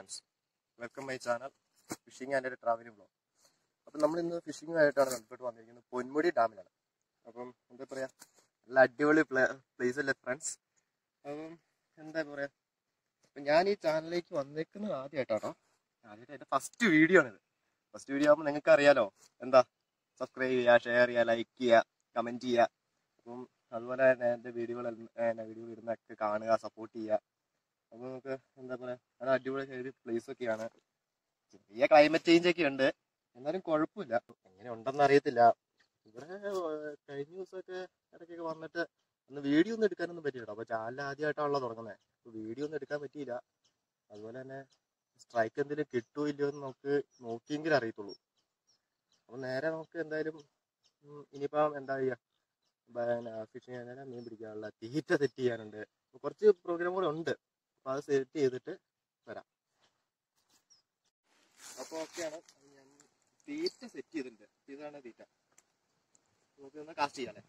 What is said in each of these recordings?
Friends welcome my channel fishing and travelling blog അപ്പം നമ്മൾ ഇന്ന് ഫിഷിംഗ് ആയിട്ടാണ് ബന്ധപ്പെട്ട് വന്നിരിക്കുന്നത് പൊന്മുടി ഡാമിലാണ് അപ്പം എന്താ പറയുക നല്ല അടിപൊളി പ്ലേസ് അല്ലേ ഫ്രണ്ട്സ് അപ്പം എന്താ പറയുക അപ്പം ഞാൻ ഈ ചാനലിലേക്ക് വന്നേക്കുന്നത് ആദ്യമായിട്ടാട്ടോ ആദ്യമായിട്ട് എൻ്റെ ഫസ്റ്റ് വീഡിയോ ആണിത് ഫസ്റ്റ് വീഡിയോ ആകുമ്പോൾ നിങ്ങൾക്ക് അറിയാലോ എന്താ സബ്സ്ക്രൈബ് ചെയ്യുക ഷെയർ ചെയ്യുക ലൈക്ക് ചെയ്യുക കമൻറ്റ് ചെയ്യുക അപ്പം അതുപോലെ തന്നെ എൻ്റെ വീഡിയോകൾ വീഡിയോ ഇടുന്നൊക്കെ കാണുക സപ്പോർട്ട് ചെയ്യുക അപ്പോൾ നമുക്ക് എന്താ പറയുക അത് അടിപൊളി ഒരു പ്ലേസ് ഒക്കെയാണ് ചെറിയ ക്ലൈമറ്റ് ചേഞ്ച് ഒക്കെ ഉണ്ട് എന്നാലും കുഴപ്പമില്ല എങ്ങനെ ഉണ്ടെന്ന് അറിയത്തില്ല ഇവിടെ ഏർ, കഴിഞ്ഞ ദിവസമൊക്കെ ഇടയ്ക്കൊക്കെ വന്നിട്ട് അന്ന് വീഡിയോ ഒന്നും എടുക്കാനൊന്നും പറ്റിയില്ല അപ്പോൾ ചാനൽ ആദ്യമായിട്ടാണല്ലോ തുടങ്ങുന്നത് അപ്പോൾ വീഡിയോ ഒന്നും എടുക്കാൻ പറ്റിയില്ല അതുപോലെ തന്നെ സ്ട്രൈക്ക് എന്തെങ്കിലും കിട്ടുമോ ഇല്ലയോ എന്ന് നമുക്ക് നോക്കിയെങ്കിലും അറിയത്തുള്ളൂ അപ്പോൾ നേരെ നമുക്ക് എന്തായാലും ഉം, ഇനിയിപ്പം എന്താ ചെയ്യുക പിന്നെ ഫിഷിങ് ചെയ്യാൻ മീൻ പിടിക്കാനുള്ള തീറ്റ സെറ്റ് ചെയ്യാനുണ്ട് അപ്പോൾ കുറച്ച് പ്രോഗ്രാമുകൾ ഉണ്ട് അപ്പോൾ അത് സെറ്റ് ചെയ്തിട്ട് വരാം അപ്പോൾ ഓക്കെയാണ് ഞാൻ തീറ്റ സെറ്റ് ചെയ്തിട്ടുണ്ട് ഇതാണ് തീറ്റ നമുക്ക് ഒന്ന് കാസ്റ്റ് ചെയ്യാം അല്ലേ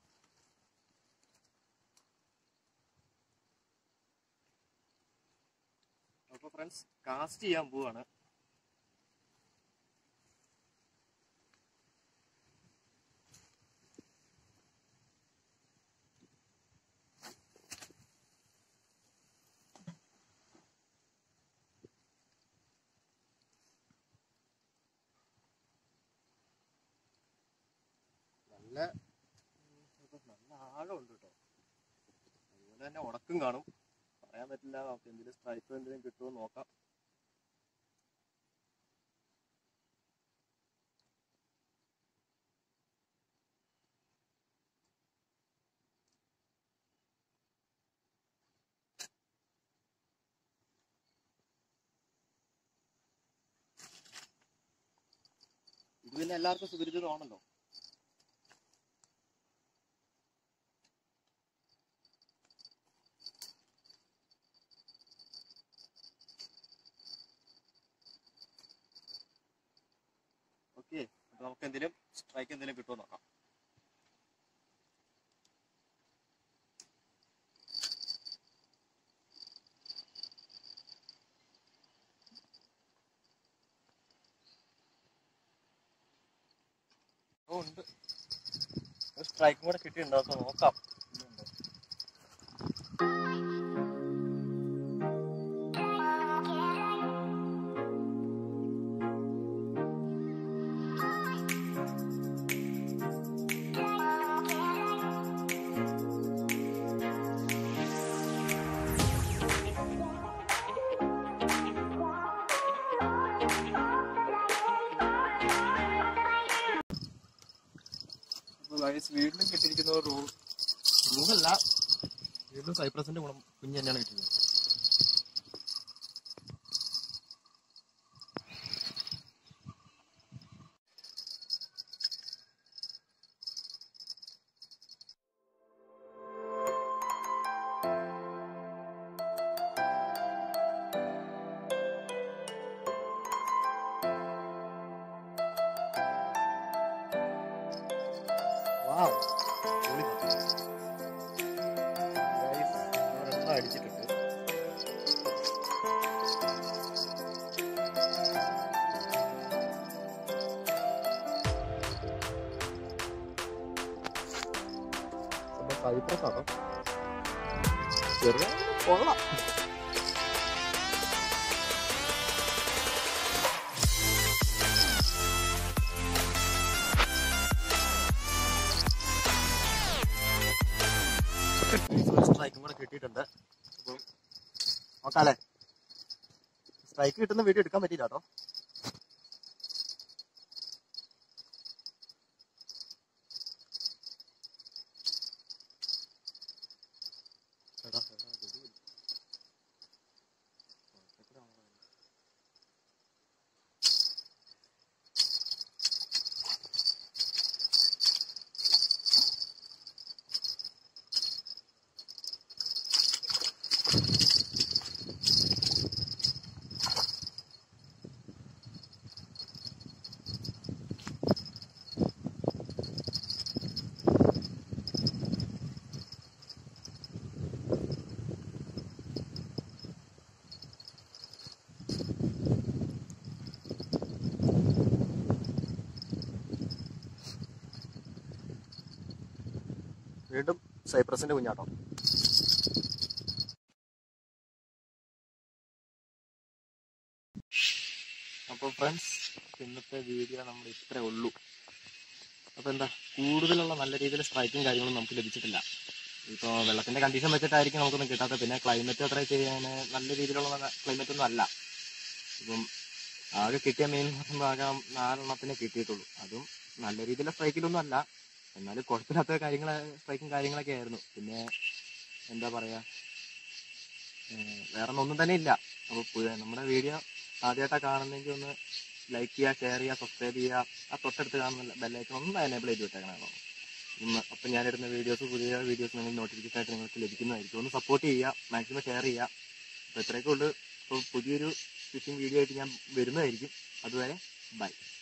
അപ്പോൾ ഫ്രണ്ട്സ് കാസ്റ്റ് ചെയ്യാൻ പോവാണ് നല്ല ഉം, ഇപ്പൊ നല്ല ആഴമുണ്ട് കേട്ടോ അതുപോലെ തന്നെ ഉണക്കും കാണും പറയാൻ പറ്റില്ല നമുക്ക് എന്തെങ്കിലും സ്ട്രൈപ്പ് എന്തെങ്കിലും കിട്ടുമോ നോക്കാം ഇത് പിന്നെ എല്ലാവർക്കും സുപരിചിതമാണല്ലോ ഓക്കെ അപ്പൊ നമുക്ക് എന്തെങ്കിലും സ്ട്രൈക്ക് എന്തെങ്കിലും കിട്ടുമോ നോക്കാം ഓ ഉണ്ട് ഒരു സ്ട്രൈക്കും കൂടെ കിട്ടിയിട്ടുണ്ടോ അപ്പൊ നോക്കാം ഇതുണ്ടോ? അപ്പൊ guys, വീണ്ടും കിട്ടിയിരിക്കുന്ന ഒരു റൂം റൂമല്ല വീണ്ടും സൈപ്രസിന്റെ ഗുണം കുഞ്ഞ് തന്നെയാണ് കിട്ടിയത് വാവ് പൊളി സാധനം. Guys, ഒരെണ്ണം അടിച്ചിട്ടുണ്ട് നമ്മുടെ സൈപ്രസ് ആണോ ചെറിയ കൊള്ളാം സ്ട്രൈക്കും കൂടെ കിട്ടിയിട്ടുണ്ട് അപ്പം നോക്കാല്ലേ സ്ട്രൈക്ക് കിട്ടുന്ന വീഡിയോ എടുക്കാൻ പറ്റില്ല കേട്ടോ എടാ, എടാ, ഇത് ഇത്. ഉറക്കത്തിലാണോ? വീണ്ടും സൈപ്രസിന്റെ കുഞ്ഞാട്ടോ അപ്പോൾ ഫ്രണ്ട്സ് ഇന്നത്തെ വീഡിയോ നമ്മൾ ഇത്രേ ഉള്ളൂ അപ്പോൾ എന്താ കൂടുതലുള്ള നല്ല രീതിയിൽ സ്ട്രൈക്കും കാര്യങ്ങളും നമുക്ക് ലഭിച്ചിട്ടില്ല ഇപ്പോൾ വെള്ളത്തിന്റെ കണ്ടീഷൻ വെച്ചിട്ടായിരിക്കും നമുക്കൊന്നും കിട്ടാത്തത് പിന്നെ ക്ലൈമറ്റ് അത്ര ചെയ്യാൻ നല്ല രീതിയിലുള്ള ക്ലൈമറ്റ് ഒന്നും അല്ല ഇപ്പം ആകെ കിട്ടിയ മീൻ ആകെ നാലെണ്ണത്തിനെ കിട്ടിയിട്ടുള്ളൂ അതും നല്ല രീതിയിലുള്ള സ്ട്രൈക്കിലൊന്നും അല്ല എന്നാലും കുഴപ്പമില്ലാത്ത കാര്യങ്ങൾ സ്ട്രൈക്കും കാര്യങ്ങളൊക്കെ ആയിരുന്നു പിന്നെ എന്താ പറയാ ഏഹ് വേറെ ഒന്നും തന്നെ ഇല്ല അപ്പോൾ നമ്മുടെ വീഡിയോ ആദ്യമായിട്ടാണ് കാണുന്നെങ്കിൽ ഒന്ന് ലൈക്ക് ചെയ്യുക ഷെയർ ചെയ്യുക സബ്സ്ക്രൈബ് ചെയ്യുക ആ തൊട്ടടുത്ത് കാണുന്ന ബെല്ലൈക്കൺ ഒന്ന് എനേബിൾ ചെയ്ത് വിട്ടേക്കണോ അപ്പം ഞാനിടുന്ന വീഡിയോസ് പുതിയ വീഡിയോസ് നിങ്ങൾക്ക് നോട്ടിഫിക്കേഷൻ ആയിട്ട് നിങ്ങൾക്ക് ലഭിക്കുന്നതായിരിക്കും ഒന്ന് സപ്പോർട്ട് ചെയ്യുക മാക്സിമം ഷെയർ ചെയ്യുക അപ്പോൾ ഇത്രയൊക്കെ ഉള്ളൂ അപ്പോൾ പുതിയൊരു ഫിഷിംഗ് വീഡിയോ ആയിട്ട് ഞാൻ വരുന്നതായിരിക്കും അതുവരെ ബൈ